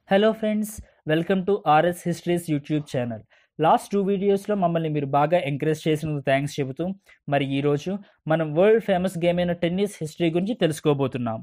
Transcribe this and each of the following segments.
hello friends welcome to RS histories YouTube channel last two వీడియోస్లో మమ్మల్ని మీరు బాగా ఎంకరేజ్ చేసినందుకు థ్యాంక్స్ చెబుతూ మరి ఈరోజు మనం వరల్డ్ ఫేమస్ గేమ్ అయిన టెన్నిస్ హిస్టరీ గురించి తెలుసుకోబోతున్నాం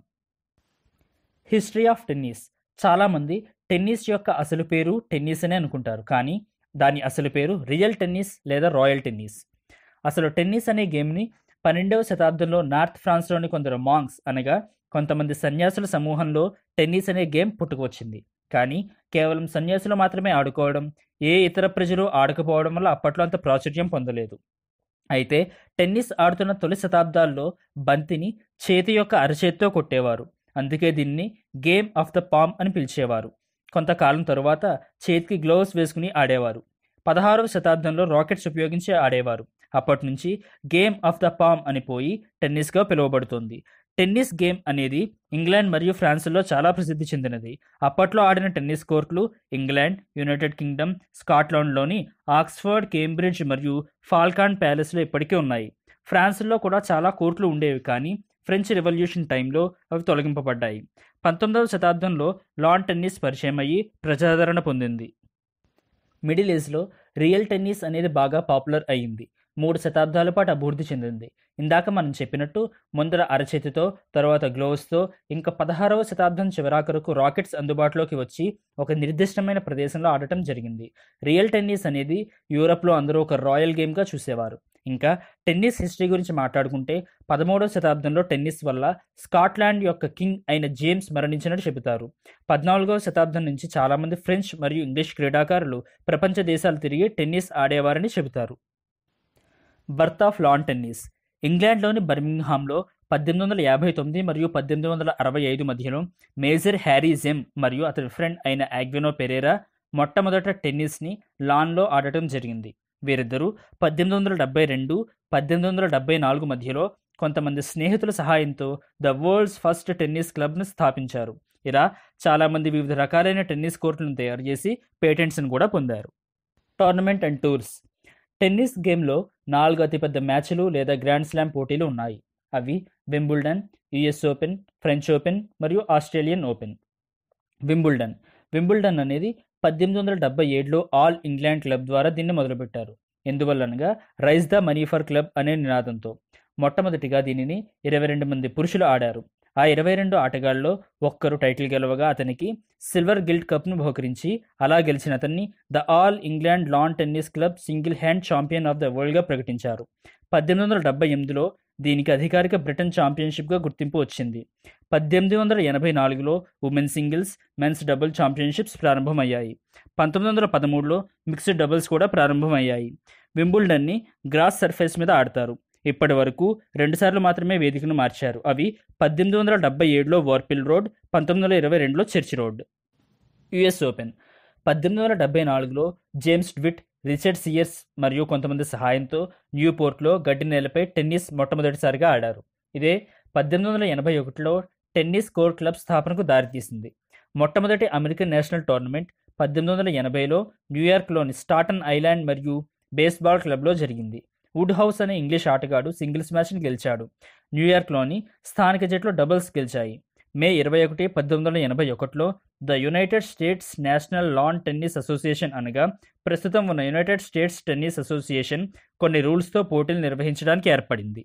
హిస్టరీ ఆఫ్ టెన్నిస్ చాలామంది టెన్నిస్ యొక్క అసలు పేరు టెన్నిస్ అనే అనుకుంటారు కానీ దాని అసలు పేరు రియల్ టెన్నిస్ లేదా రాయల్ టెన్నిస్ అసలు టెన్నిస్ అనే గేమ్ని పన్నెండవ శతాబ్దంలో నార్త్ ఫ్రాన్స్లోని కొందరు మాంగ్స్ అనగా కొంతమంది సన్యాసుల సమూహంలో టెన్నిస్ అనే గేమ్ పుట్టుకొచ్చింది కానీ కేవలం సన్యాసులు మాత్రమే ఆడుకోవడం ఏ ఇతర ప్రజలు ఆడకపోవడం వల్ల అప్పట్లో అంత ప్రాచుర్యం పొందలేదు అయితే టెన్నిస్ ఆడుతున్న తొలి శతాబ్దాల్లో బంతిని చేతి యొక్క అరచేతితో కొట్టేవారు అందుకే దీన్ని గేమ్ ఆఫ్ ద పామ్ అని పిలిచేవారు కొంతకాలం తరువాత చేతికి గ్లోవ్స్ వేసుకుని ఆడేవారు పదహారవ శతాబ్దంలో రాకెట్స్ ఉపయోగించి ఆడేవారు అప్పటి నుంచి గేమ్ ఆఫ్ ద పామ్ అని పోయి టెన్నిస్గా పిలువబడుతుంది టెన్నిస్ గేమ్ అనేది ఇంగ్లాండ్ మరియు ఫ్రాన్స్లో చాలా ప్రసిద్ధి చెందినది అప్పట్లో ఆడిన టెన్నిస్ కోర్టులు ఇంగ్లాండ్ యునైటెడ్ కింగ్డమ్ స్కాట్లాండ్లోని ఆక్స్ఫర్డ్ కేంబ్రిడ్జ్ మరియు ఫాల్కాన్ ప్యాలెస్లో ఇప్పటికీ ఉన్నాయి ఫ్రాన్స్లో కూడా చాలా కోర్టులు ఉండేవి కానీ ఫ్రెంచ్ రెవల్యూషన్ టైంలో అవి తొలగింపబడ్డాయి పంతొమ్మిదవ శతాబ్దంలో లాన్ టెన్నిస్ పరిచయం అయ్యి ప్రజాదరణ పొందింది మిడిల్ ఏజ్లో రియల్ టెన్నిస్ అనేది బాగా పాపులర్ అయ్యింది మూడు శతాబ్దాల పాటు అభివృద్ధి చెందింది ఇందాక మనం చెప్పినట్టు ముందర అరచేతితో తర్వాత గ్లోవ్స్తో ఇంకా పదహారవ శతాబ్దం చివరాఖరుకు రాకెట్స్ అందుబాటులోకి వచ్చి ఒక నిర్దిష్టమైన ప్రదేశంలో ఆడటం జరిగింది రియల్ టెన్నిస్ అనేది యూరప్లో అందరూ ఒక రాయల్ గేమ్గా చూసేవారు ఇంకా టెన్నిస్ హిస్టరీ గురించి మాట్లాడుకుంటే పదమూడవ శతాబ్దంలో టెన్నిస్ వల్ల స్కాట్లాండ్ యొక్క కింగ్ అయిన జేమ్స్ మరణించినట్టు చెబుతారు పద్నాలుగవ శతాబ్దం నుంచి చాలామంది ఫ్రెంచ్ మరియు ఇంగ్లీష్ క్రీడాకారులు ప్రపంచ దేశాలు తిరిగి టెన్నిస్ ఆడేవారని చెబుతారు బర్త్ ఆఫ్ లాన్ టెన్నిస్ ఇంగ్లాండ్లోని బర్మింగ్హామ్లో పద్దెనిమిది వందల యాభై తొమ్మిది మరియు పద్దెనిమిది వందల అరవై ఐదు మధ్యలో మేజర్ హ్యారీ జెమ్ మరియు అతని ఫ్రెండ్ అయిన యాగ్వినో పెరేరా మొట్టమొదట టెన్నిస్ని లాన్లో ఆడటం జరిగింది వీరిద్దరూ పద్దెనిమిది వందల డెబ్బై రెండు పద్దెనిమిది వందల డెబ్బై నాలుగు మధ్యలో కొంతమంది స్నేహితుల సహాయంతో ద వరల్డ్స్ ఫస్ట్ టెన్నిస్ క్లబ్ను స్థాపించారు ఇలా చాలామంది వివిధ రకాలైన టెన్నిస్ కోర్టులను తయారు చేసి పేటెంట్స్ని కూడా పొందారు టోర్నమెంట్ అండ్ టూర్స్ టెన్నిస్ గేమ్లో నాలుగు అతిపెద్ద మ్యాచ్లు లేదా గ్రాండ్ స్లామ్ పోటీలు ఉన్నాయి అవి Wimbledon US open French open మరియు ఆస్ట్రేలియన్ ఓపెన్ వింబుల్డన్ వింబుల్డన్ అనేది పద్దెనిమిది వందల డెబ్బై ఏడులో ఆల్ ఇంగ్లాండ్ క్లబ్ ద్వారా దీన్ని మొదలుపెట్టారు ఎందువల్లనగా raise the money for club అనే నినాదంతో మొట్టమొదటిగా దీనిని ఇరవై రెండు మంది పురుషులు ఆడారు ఆ ఇరవై రెండు ఆటగాళ్ళలో ఒక్కరు టైటిల్ గెలవగా అతనికి సిల్వర్ గిల్డ్ కప్ను బహుకరించి అలా గెలిచిన అతన్ని the all England lawn tennis club single hand champion of the వరల్డ్గా ప్రకటించారు పద్దెనిమిది వందల డెబ్బై ఎనిమిదిలో దీనికి అధికారిక బ్రిటన్ ఛాంపియన్షిప్గా గుర్తింపు వచ్చింది పద్దెనిమిది వందల ఎనభై నాలుగులో women singles men's double championships ప్రారంభమయ్యాయి పంతొమ్మిది వందల పదమూడులో మిక్స్డ్ డబుల్స్ కూడా ప్రారంభమయ్యాయి వింబుల్డన్ని గ్రాస్ సర్ఫేస్ మీద ఆడతారు ఇప్పటి వరకు రెండుసార్లు మాత్రమే వేదికను మార్చారు అవి పద్దెనిమిది వందల డెబ్బై ఏడులో వార్పిల్ రోడ్ పంతొమ్మిది వందల ఇరవై రెండులో చర్చి రోడ్ యుఎస్ ఓపెన్ పద్దెనిమిది వందల డెబ్బై నాలుగులో జేమ్స్ డ్విట్ రిచర్డ్ సియర్స్ మరియు కొంతమంది సహాయంతో న్యూపోర్ట్లో గడ్డి నేలపై టెన్నిస్ మొట్టమొదటిసారిగా ఆడారు ఇదే పద్దెనిమిది వందల ఎనభై ఒకటిలో టెన్నిస్ కోర్ క్లబ్ స్థాపనకు దారితీసింది మొట్టమొదటి అమెరికన్ నేషనల్ టోర్నమెంట్ పద్దెనిమిది వందల ఎనభైలో న్యూయార్క్లోని స్టాటన్ ఐలాండ్ మరియు బేస్బాల్ క్లబ్లో జరిగింది వుడ్ హౌస్ అనే ఇంగ్లీష్ ఆటగాడు సింగిల్స్ మ్యాచ్ని గెలిచాడు న్యూయార్క్లోని స్థానిక జట్లు డబుల్స్ గెలిచాయి మే ఇరవై ఒకటి పద్దెనిమిది వందల ఎనభై ఒకటిలో the United States National Lawn Tennis Association అనగా ప్రస్తుతం ఉన్న యునైటెడ్ స్టేట్స్ టెన్నిస్ అసోసియేషన్ కొన్ని రూల్స్తో పోటీలు నిర్వహించడానికి ఏర్పడింది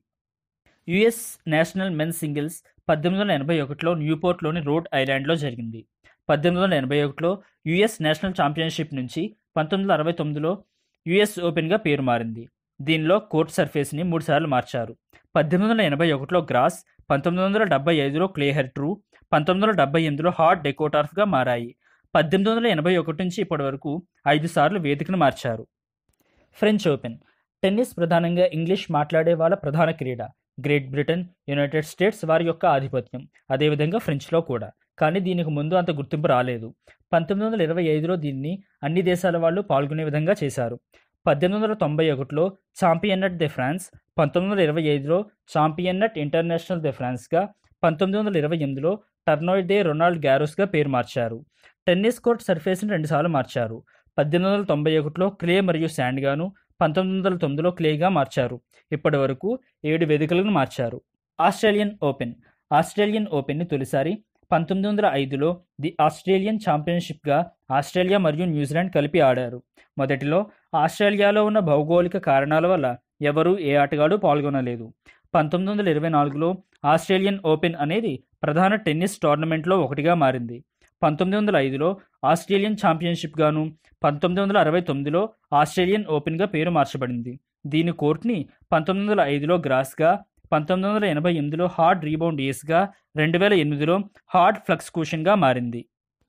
యుఎస్ నేషనల్ మెన్స్ సింగిల్స్ పద్దెనిమిది వందల ఎనభై ఒకటిలో న్యూపోర్ట్లోని రోడ్ ఐలాండ్లో జరిగింది పద్దెనిమిది వందల ఎనభై ఒకటిలో యుఎస్ నేషనల్ ఛాంపియన్షిప్ నుంచి పంతొమ్మిది వందల అరవై తొమ్మిదిలో యుఎస్ ఓపెన్గా పేరు మారింది దీనిలో కోర్ట్ సర్ఫేస్ని మూడుసార్లు మార్చారు పద్దెనిమిది వందల ఎనభై ఒకటిలో గ్రాస్ పంతొమ్మిది వందల డెబ్బై ఐదులో క్లేహర్ ట్రూ పంతొమ్మిది వందల డెబ్బై ఎనిమిదిలో హార్డ్ డెకోటార్ఫ్గా మారాయి పద్దెనిమిది వందల ఎనభై ఒకటి నుంచి ఇప్పటి వరకు ఐదు సార్లు వేదికను మార్చారు ఫ్రెంచ్ ఓపెన్ టెన్నిస్ ప్రధానంగా ఇంగ్లీష్ మాట్లాడే వాళ్ళ ప్రధాన క్రీడ గ్రేట్ బ్రిటన్ యునైటెడ్ స్టేట్స్ వారి యొక్క ఆధిపత్యం అదేవిధంగా ఫ్రెంచ్లో కూడా కానీ దీనికి ముందు అంత గుర్తింపు రాలేదు పంతొమ్మిది వందల ఇరవై ఐదులో దీన్ని అన్ని దేశాల వాళ్ళు పాల్గొనే విధంగా చేశారు పద్దెనిమిది వందల తొంభై ఒకటిలో ఛాంపియన్నట్ ది ఫ్రాన్స్ పంతొమ్మిది వందల ఇరవై ఐదులో ఛాంపియన్నట్ ఇంటర్నేషనల్ ది ఫ్రాన్స్గా పంతొమ్మిది వందల ఇరవై ఎనిమిదిలో టర్నాయిడ్ దే రొనాల్డ్ గ్యారోస్గా పేరు మార్చారు టెన్నిస్ కోర్ట్ సర్ఫేస్ని రెండుసార్లు మార్చారు పద్దెనిమిది వందల తొంభై ఒకటిలో క్లే మరియు శాండ్గాను పంతొమ్మిది వందల తొమ్మిదిలో క్లేగా మార్చారు ఇప్పటి వరకు ఏడు వేదికలను మార్చారు ఆస్ట్రేలియన్ ఓపెన్ ఆస్ట్రేలియన్ ఓపెన్ని తొలిసారి పంతొమ్మిది వందల ఐదులో ది ఆస్ట్రేలియన్ ఛాంపియన్షిప్గా ఆస్ట్రేలియా మరియు న్యూజిలాండ్ కలిపి ఆడారు మొదటిలో ఆస్ట్రేలియాలో ఉన్న భౌగోళిక కారణాల వల్ల ఎవరూ ఏ ఆటగాడు పాల్గొనలేదు పంతొమ్మిది వందల ఇరవై నాలుగులో ఆస్ట్రేలియన్ ఓపెన్ అనేది ప్రధాన టెన్నిస్ టోర్నమెంట్లో ఒకటిగా మారింది పంతొమ్మిది వందల ఐదులో ఆస్ట్రేలియన్ ఛాంపియన్షిప్ గాను పంతొమ్మిది వందల అరవై తొమ్మిదిలో ఆస్ట్రేలియన్ ఓపెన్గా పేరు మార్చబడింది దీని కోర్ట్ని పంతొమ్మిది వందల ఐదులో గ్రాస్గా పంతొమ్మిది వందల ఎనభై ఎనిమిదిలో హార్డ్ రీబౌండ్ ఏస్గా రెండు వేల ఎనిమిదిలో హార్డ్ ఫ్లక్స్ కుషన్గా మారింది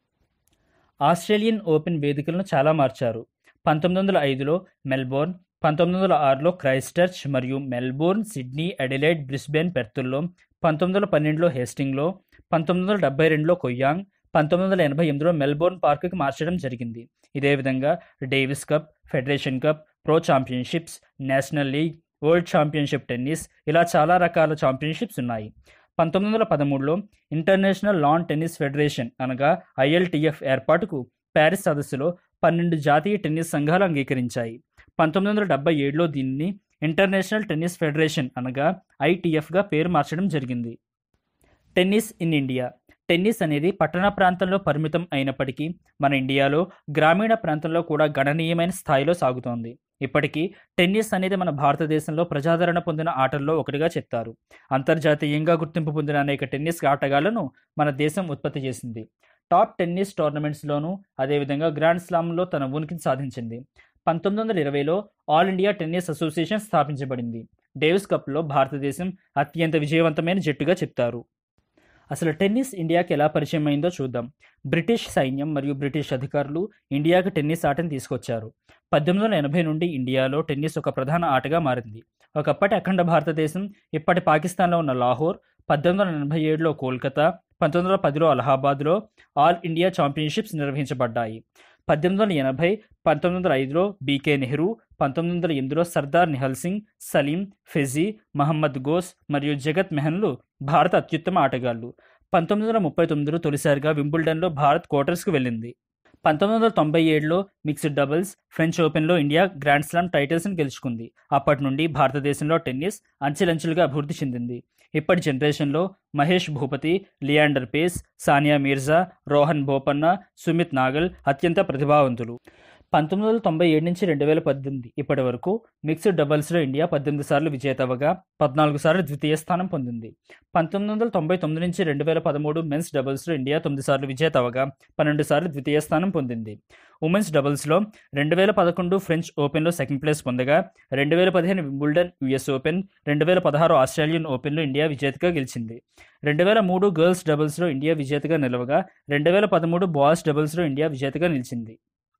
ఆస్ట్రేలియన్ ఓపెన్ వేదికలను చాలా మార్చారు పంతొమ్మిది వందల ఐదులో మెల్బోర్న్ పంతొమ్మిది వందల ఆరులో క్రైస్టర్చ్ మరియు మెల్బోర్న్ సిడ్నీ అడిలైడ్ బ్రిస్బెన్ పెర్తుల్లో పంతొమ్మిది వందల పన్నెండులో హేస్టింగ్లో పంతొమ్మిది వందల డెబ్బై రెండులో కొయ్యాంగ్ పంతొమ్మిది వందల ఎనభై ఎనిమిదిలో మెల్బోర్న్ పార్కుకి మార్చడం జరిగింది ఇదే విధంగా Davis Cup Federation Cup pro championships national league world championship tennis ఇలా చాలా రకాల ఛాంపియన్షిప్స్ ఉన్నాయి పంతొమ్మిది వందల పదమూడులో ఇంటర్నేషనల్ లాన్ టెన్నిస్ ఫెడరేషన్ అనగా ఐఎల్టీఎఫ్ ఏర్పాటుకు ప్యారిస్ సదస్సులో పన్నెండు జాతీయ టెన్నిస్ సంఘాలు అంగీకరించాయి పంతొమ్మిది వందల డెబ్బై ఏడులో దీనిని ఇంటర్నేషనల్ టెన్నిస్ ఫెడరేషన్ అనగా ఐటీఎఫ్గా పేరు మార్చడం జరిగింది టెన్నిస్ ఇన్ ఇండియా టెన్నిస్ అనేది పట్టణ ప్రాంతంలో పరిమితం అయినప్పటికీ మన ఇండియాలో గ్రామీణ ప్రాంతంలో కూడా గణనీయమైన స్థాయిలో సాగుతోంది ఇప్పటికీ టెన్నిస్ అనేది మన భారతదేశంలో ప్రజాదరణ పొందిన ఆటల్లో ఒకటిగా చెప్తారు అంతర్జాతీయంగా గుర్తింపు పొందిన అనేక టెన్నిస్ ఆటగాళ్లను మన దేశం ఉత్పత్తి చేసింది టాప్ టెన్నిస్ టోర్నమెంట్స్లోనూ అదేవిధంగా గ్రాండ్ స్లామ్లో తన ఉనికిని సాధించింది పంతొమ్మిది వందల ఇరవైలో ఆల్ ఇండియా టెన్నిస్ అసోసియేషన్ స్థాపించబడింది డేవిస్ కప్లో భారతదేశం అత్యంత విజయవంతమైన జట్టుగా చెప్తారు అసలు టెన్నిస్ ఇండియాకి ఎలా పరిచయం అయిందో చూద్దాం బ్రిటిష్ సైన్యం మరియు బ్రిటిష్ అధికారులు ఇండియాకి టెన్నిస్ ఆటను తీసుకొచ్చారు పద్దెనిమిది వందల ఎనభై నుండి ఇండియాలో టెన్నిస్ ఒక ప్రధాన ఆటగా మారింది ఒకప్పటి అఖండ భారతదేశం ఇప్పటి పాకిస్తాన్లో ఉన్న లాహోర్ పద్దెనిమిది వందల ఎనభై ఏడులో కోల్కతా పంతొమ్మిది వందల పదిలో అలహాబాద్లో ఆల్ ఇండియా ఛాంపియన్షిప్స్ నిర్వహించబడ్డాయి పద్దెనిమిది వందల ఎనభై పంతొమ్మిది వందల ఐదులో బీకే నెహ్రూ పంతొమ్మిది వందల ఎనిమిదిలో సర్దార్ నిహల్ సింగ్ సలీం ఫెజీ మహమ్మద్ గోస్ మరియు జగత్ మెహన్లు భారత అత్యుత్తమ ఆటగాళ్లు పంతొమ్మిది వందల ముప్పై తొమ్మిదిలో తొలిసారిగా వింబుల్డన్లో భారత్ క్వార్టర్స్కి వెళ్ళింది పంతొమ్మిది వందల తొంభై ఏడులో మిక్స్డ్ డబుల్స్ ఫ్రెంచ్ ఓపెన్లో ఇండియా గ్రాండ్ స్లామ్ టైటిల్స్ని గెలుచుకుంది అప్పటి నుండి భారతదేశంలో టెన్నిస్ అంచెలంచెలుగా అభివృద్ధి చెందింది ఇప్పటి జనరేషన్లో మహేష్ భూపతి లియాండర్ పేస్ సానియా మీర్జా రోహన్ బోపన్న సుమిత్ నాగల్ అత్యంత ప్రతిభావంతులు పంతొమ్మిది వందల తొంభై ఏడు నుంచి రెండు వేల పద్దెనిమిది ఇప్పటి వరకు మిక్స్డ్ డబుల్స్లో ఇండియా పద్దెనిమిది సార్లు విజేత అవ్వగా పద్నాలుగు సార్లు ద్వితీయ స్థానం పొందింది పంతొమ్మిది వందల తొంభై తొమ్మిది నుంచి రెండు వేల పదమూడు మెన్స్ డబుల్స్లో ఇండియా తొమ్మిది సార్లు విజేత అవ్వగా పన్నెండు సార్లు ద్వితీయ స్థానం పొందింది ఉమెన్స్ డబుల్స్లో రెండు వేల పదకొండు ఫ్రెంచ్ ఓపెన్లో సెకండ్ ప్లేస్ పొందగా రెండు వేల పదిహేను వింబుల్డన్ యుఎస్ ఓపెన్ రెండు వేల పదహారు ఆస్ట్రేలియన్ ఓపెన్లో ఇండియా విజేతగా గెలిచింది రెండు వేల మూడు గర్ల్స్ డబుల్స్లో ఇండియా విజేతగా నిలవగా రెండు వేల పదమూడు బాయ్స్ డబుల్స్లో ఇండియా విజేతగా నిలిచింది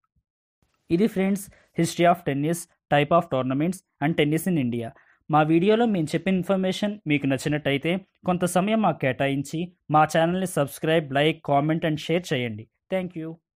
ఇది friends history of tennis type of tournaments and tennis in India మా వీడియోలో మేము చెప్పిన ఇన్ఫర్మేషన్ మీకు నచ్చినట్టయితే కొంత సమయం మాకు కేటాయించి మా ఛానల్ని subscribe like comment and share చేయండి థ్యాంక్ యూ